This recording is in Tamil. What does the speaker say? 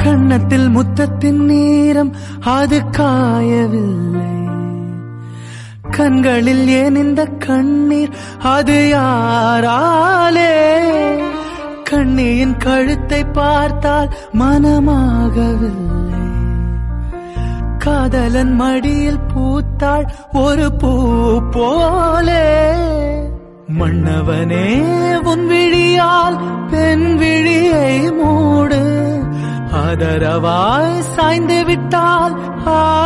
கன்னத்தில் முத்தத்தின் நேரம் அது காயவில்லை கண்களில் ஏன் இந்த கண்ணீர் அது யாராலே கண்ணியின் கழுத்தை பார்த்தால் மனமாகவில்லை காதலன் மடியில் பூத்தாள் ஒரு பூ போலே மன்னவனே உன் விழியால் பெண் விழியை மூடு ஆதரவாய் சாய்ந்து விட்டால் ஆ